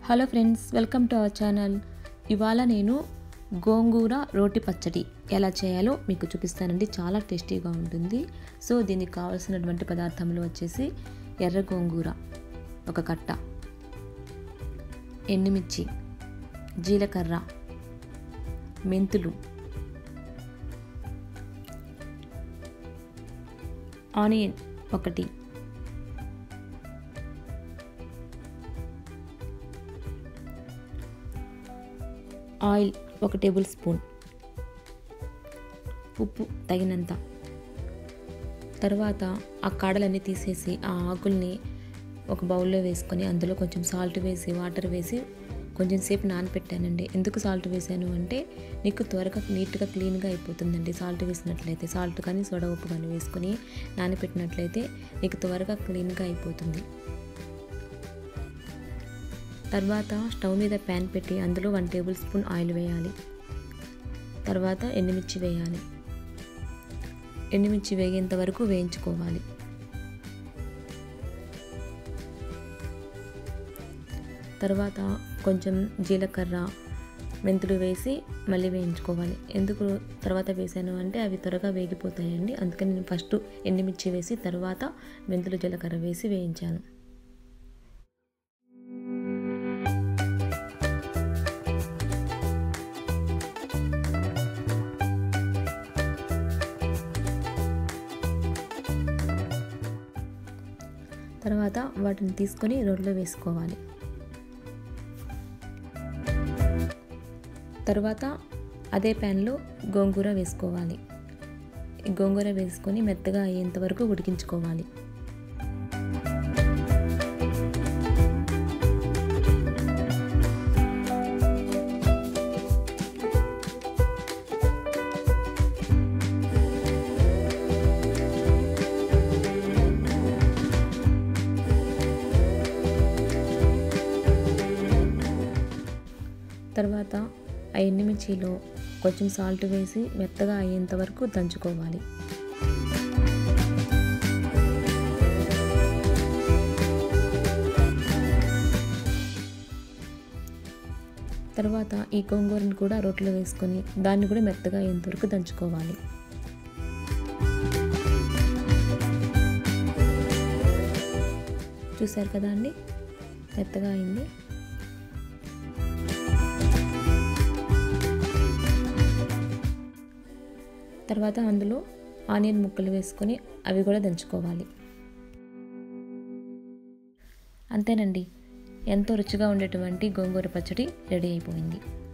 hello friends welcome to our channel ఇవాళ నేను గోంగూర రోటి పచ్చడి ఎలా చేయాలో మీకు చూపిస్తానండి చాలా టేస్టీగా ఉంటుంది సో దీనికి కావాల్సినటువంటి పదార్థములు వచ్చేసి ఎర్ర గోంగూర ఒక కట్ట ఎండుమిర్చి జీలకర్ర మెంతులు ఆనియన్ ఒకటి ఆయిల్ ఒక టేబుల్ స్పూన్ ఉప్పు తగినంత తర్వాత ఆ కాడలన్నీ తీసేసి ఆ ఆకుల్ని ఒక బౌల్లో వేసుకొని అందులో కొంచెం సాల్ట్ వేసి వాటర్ వేసి కొంచెం సేపు నానపెట్టానండి ఎందుకు సాల్ట్ వేసాను అంటే నీకు త్వరగా నీట్గా క్లీన్గా అయిపోతుందండి సాల్ట్ వేసినట్లయితే సాల్ట్ కానీ సోడా ఉప్పు కానీ వేసుకొని నానపెట్టినట్లయితే నీకు త్వరగా క్లీన్గా అయిపోతుంది తర్వాత స్టవ్ మీద ప్యాన్ పెట్టి అందులో వన్ టేబుల్ స్పూన్ ఆయిల్ వేయాలి తర్వాత ఎండుమిర్చి వేయాలి ఎండుమిర్చి వేగేంత వరకు వేయించుకోవాలి తర్వాత కొంచెం జీలకర్ర మెంతులు వేసి మళ్ళీ వేయించుకోవాలి ఎందుకు తర్వాత వేసాను అంటే అవి త్వరగా వేగిపోతాయండి అందుకని నేను ఫస్ట్ ఎండుమిర్చి వేసి తర్వాత మెంతులు జీలకర్ర వేసి వేయించాను తర్వాత వాటిని తీసుకొని రోడ్లో వేసుకోవాలి తర్వాత అదే ప్యాన్లో గోంగూర వేసుకోవాలి గోంగూర వేసుకొని మెత్తగా అయ్యేంత వరకు ఉడికించుకోవాలి తర్వాత ఆ ఎండుమిర్చిలో కొంచెం సాల్ట్ వేసి మెత్తగా అయ్యేంత వరకు దంచుకోవాలి తర్వాత ఈ గోంగూరను కూడా రోట్లో వేసుకొని దాన్ని కూడా మెత్తగా అయ్యేంత వరకు దంచుకోవాలి చూసారు కదా అండి మెత్తగా అయింది తర్వాత అందులో ఆనియన్ ముక్కలు వేసుకొని అవి కూడా దంచుకోవాలి అంతేనండి ఎంతో రుచిగా ఉండేటువంటి గోంగూర పచ్చడి రెడీ అయిపోయింది